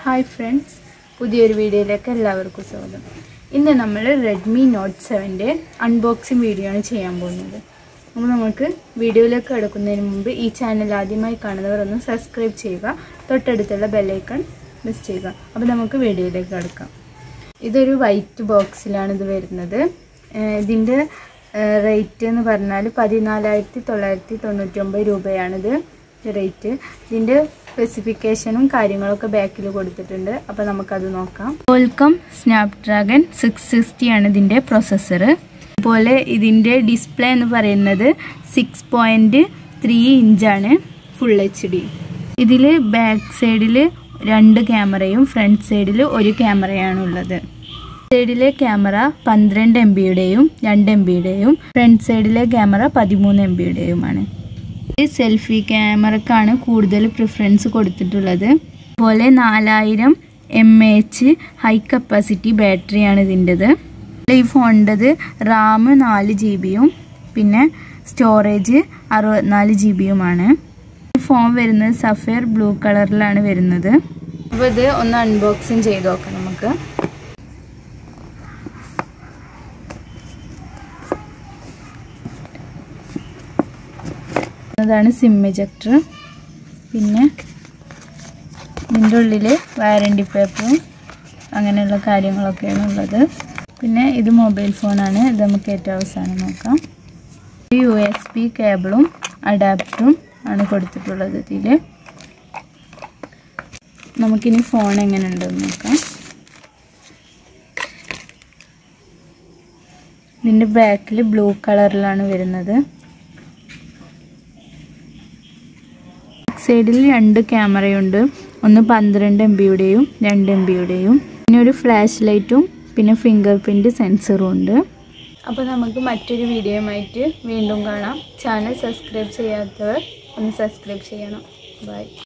hi friends പുതിയൊരു വീഡിയോയിലേക്ക് എല്ലാവർക്കും സ്വാഗതം ഇന്ന് നമ്മൾ റെഡ്മി നോട്ട് സെവൻ്റെ അൺബോക്സിങ് വീഡിയോ ആണ് ചെയ്യാൻ പോകുന്നത് അപ്പോൾ നമുക്ക് വീഡിയോയിലേക്ക് കിടക്കുന്നതിന് മുമ്പ് ഈ ചാനൽ ആദ്യമായി കാണുന്നവർ ഒന്ന് സബ്സ്ക്രൈബ് ചെയ്യുക തൊട്ടടുത്തുള്ള ബെല്ലൈക്കൺ മിസ് ചെയ്യുക അപ്പോൾ നമുക്ക് വീഡിയോയിലേക്ക് കിടക്കാം ഇതൊരു വൈറ്റ് ബോക്സിലാണ് ഇത് വരുന്നത് ഏഹ് ഇതിൻ്റെ റേറ്റ് എന്ന് പറഞ്ഞാൽ പതിനാലായിരത്തി തൊള്ളായിരത്തി തൊണ്ണൂറ്റി ഒമ്പത് രൂപയാണിത് റേറ്റ് ഇതിൻ്റെ സ്പെസിഫിക്കേഷനും കാര്യങ്ങളൊക്കെ ബാക്കിൽ കൊടുത്തിട്ടുണ്ട് അപ്പോൾ നമുക്കത് നോക്കാം കോൽക്കം സ്നാപ്ഡ്രാഗൺ സിക്സ് സിക്സ്റ്റി ആണ് ഇതിൻ്റെ പ്രൊസസ്സർ അതുപോലെ ഇതിൻ്റെ ഡിസ്പ്ലേ എന്ന് പറയുന്നത് സിക്സ് പോയിൻറ്റ് ത്രീ ഇഞ്ചാണ് ഫുൾ എച്ച് ഡി ഇതിൽ ബാക്ക് സൈഡിൽ രണ്ട് ക്യാമറയും ഫ്രണ്ട് സൈഡിൽ ഒരു ക്യാമറയാണുള്ളത് സൈഡിലെ ക്യാമറ പന്ത്രണ്ട് എം ബിയുടെയും രണ്ട് എം ബിയുടെയും ഫ്രണ്ട് സൈഡിലെ ക്യാമറ പതിമൂന്ന് എം ബിയുടെയുമാണ് സെൽഫി ക്യാമറക്കാണ് കൂടുതൽ പ്രിഫറൻസ് കൊടുത്തിട്ടുള്ളത് അതുപോലെ നാലായിരം എം എച്ച് ഹൈ കപ്പാസിറ്റി ബാറ്ററിയാണ് ഇതിൻ്റെത് ഈ ഫോണിൻ്റെത് റാം നാല് ജി ബിയും പിന്നെ സ്റ്റോറേജ് അറുപത്തിനാല് ജി ബിയുമാണ് ഈ ഫോൺ വരുന്നത് സഫയർ ബ്ലൂ കളറിലാണ് വരുന്നത് അപ്പോൾ ഇത് ഒന്ന് അൺബോക്സിങ് ചെയ്ത് നോക്കാം നമുക്ക് അതാണ് സിം എജക്ടർ പിന്നെ ഇതിൻ്റെ ഉള്ളിൽ വാറണ്ടി പേപ്പറും അങ്ങനെയുള്ള കാര്യങ്ങളൊക്കെയാണ് ഉള്ളത് പിന്നെ ഇത് മൊബൈൽ ഫോണാണ് ഇത് നമുക്ക് ഏറ്റവും അവസാനം നോക്കാം യു എസ് ബി കേബിളും അഡാപ്റ്ററും ആണ് കൊടുത്തിട്ടുള്ളത് ഇതിൽ നമുക്കിനി ഫോൺ എങ്ങനെ ഉണ്ടെന്ന് നോക്കാം ഇതിൻ്റെ ബാക്കിൽ ബ്ലൂ കളറിലാണ് വരുന്നത് സൈഡിൽ രണ്ട് ക്യാമറയുണ്ട് ഒന്ന് പന്ത്രണ്ട് എം ബിയുടെയും രണ്ട് എം ബിയുടെയും പിന്നെ ഒരു ഫ്ലാഷ് ലൈറ്റും പിന്നെ ഫിംഗർ പ്രിൻറ്റ് സെൻസറും ഉണ്ട് അപ്പോൾ നമുക്ക് മറ്റൊരു വീഡിയോയുമായിട്ട് വീണ്ടും കാണാം ചാനൽ സബ്സ്ക്രൈബ് ചെയ്യാത്തവർ ഒന്ന് സബ്സ്ക്രൈബ് ചെയ്യണം ബൈ